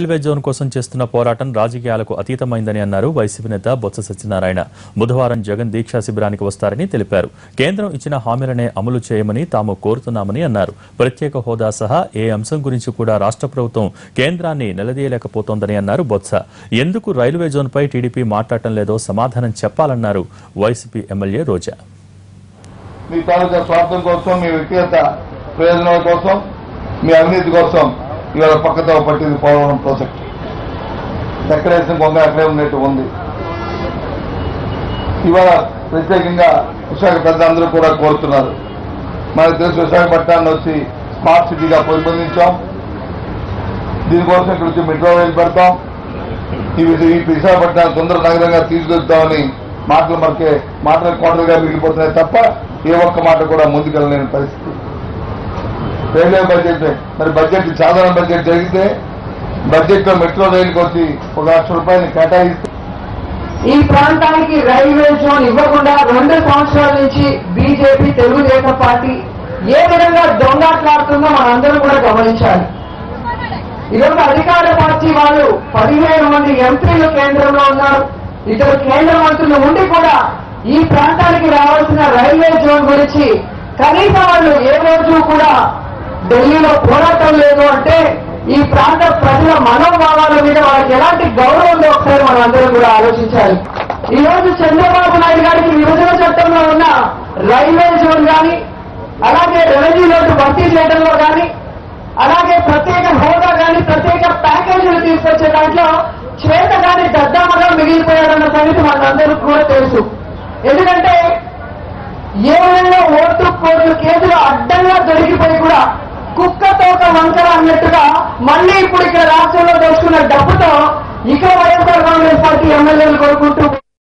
railway zone కోసం చేస్తున్న పోరాటం రాజకీయాలకు అతీతమైందని అన్నారు వైసీపీ నేత బొత్స సత్యనారాయణ బుధవారం జగన్ దీక్షా శిబిరానికి వస్తారని తెలిపారు కేంద్రం ఇచ్చిన హామీలనే అమలు చేయమని తాము కోరుతున్నామని అన్నారు ప్రత్యేక హోదా సహా ఏ అంశం గురించి కూడా రాష్ట్ర ప్రభుత్వం కేంద్రాన్ని నిలదీయలేకపోతోందని అన్నారు బొత్స ఎందుకు రైల్వే జోన్పై టీడీపీ మాట్లాడటం లేదో సమాధానం చెప్పాలన్నారు వైసీపీ ఎమ్మెల్యే రోజా మీ తాలూకా స్వార్థం కోసం మీ వ్యక్తిగత ప్రయోజనాల కోసం మీ అవినీతి కోసం ఇవాళ పక్కతో పట్టింది పోలవరం ప్రాజెక్ట్ ఎక్కడేసిన కొంగ అక్కడే ఉన్నట్టు ఉంది ఇవాళ ప్రత్యేకంగా విశాఖ పెద్దలందరూ కూడా కోరుతున్నారు మనకు తెలుసు విశాఖపట్నాన్ని వచ్చి స్మార్ట్ సిటీగా పొందించాం దీనికోసం ఇక్కడ వచ్చి మెట్రో రైలు పెడతాం ఇవి ఈ విశాఖపట్నాన్ని తొందర నగరంగా తీసుకెళ్తామని మాటలు మనకే మాటలు కోటలుగా మిగిలిపోతున్నాయి తప్ప ఏ ఒక్క మాట కూడా ముందుకెళ్ళలేని పరిస్థితి రైల్వే బడ్జెట్ మరి బడ్జెట్ సాధారణ బడ్జెట్ జరిగితే బడ్జెట్ లో మెట్రో రైలుకి వచ్చి ఒక లక్ష రూపాయలు కేటాయిస్తే ఈ ప్రాంతానికి రైల్వే జోన్ ఇవ్వకుండా రెండు సంవత్సరాల నుంచి బీజేపీ తెలుగుదేశం పార్టీ ఏ విధంగా దొంగాట్లాడుతుందో మనందరం కూడా గమనించాలి ఈరోజు అధికార పార్టీ వాళ్ళు పదిహేను మంది ఎంపీలు కేంద్రంలో ఉన్నారు ఇద్దరు కేంద్ర మంత్రులు ఉండి కూడా ఈ ప్రాంతానికి రావాల్సిన రైల్వే జోన్ గురించి కనీసం వాళ్ళు ఏ రోజు కూడా ఢిల్లీలో పోరాటం లేదు అంటే ఈ ప్రాంత ప్రజల మనోభావాల మీద వాళ్ళకి ఎలాంటి గౌరవం ఉందో ఒకసారి మనం అందరం కూడా ఆలోచించాలి ఈ రోజు చంద్రబాబు నాయుడు గారికి విభజన చట్టంలో ఉన్న రైల్వే జోన్ కానీ అలాగే రెవెన్యూ లోటు భర్తీ చేయడంలో కానీ అలాగే ప్రత్యేక హోదా కానీ ప్రత్యేక ప్యాకేజీలు తీసుకొచ్చే దాంట్లో చేత కానీ దద్దామగా మిగిలిపోయాడన్న సంగతి మనందరికీ కూడా తెలుసు ఎందుకంటే ఏ విధంగా ఓటు కోట్లు కేసులు అడ్డంగా దొరికిపోయి కూడా కుక్కతో ఒక వంకర అన్నట్టుగా మళ్ళీ ఇప్పుడు ఇక్కడ రాష్ట్రంలో దోచుకున్న డబ్బుతో ఇక వైఎస్ఆర్ కాంగ్రెస్ పార్టీ ఎమ్మెల్యేలు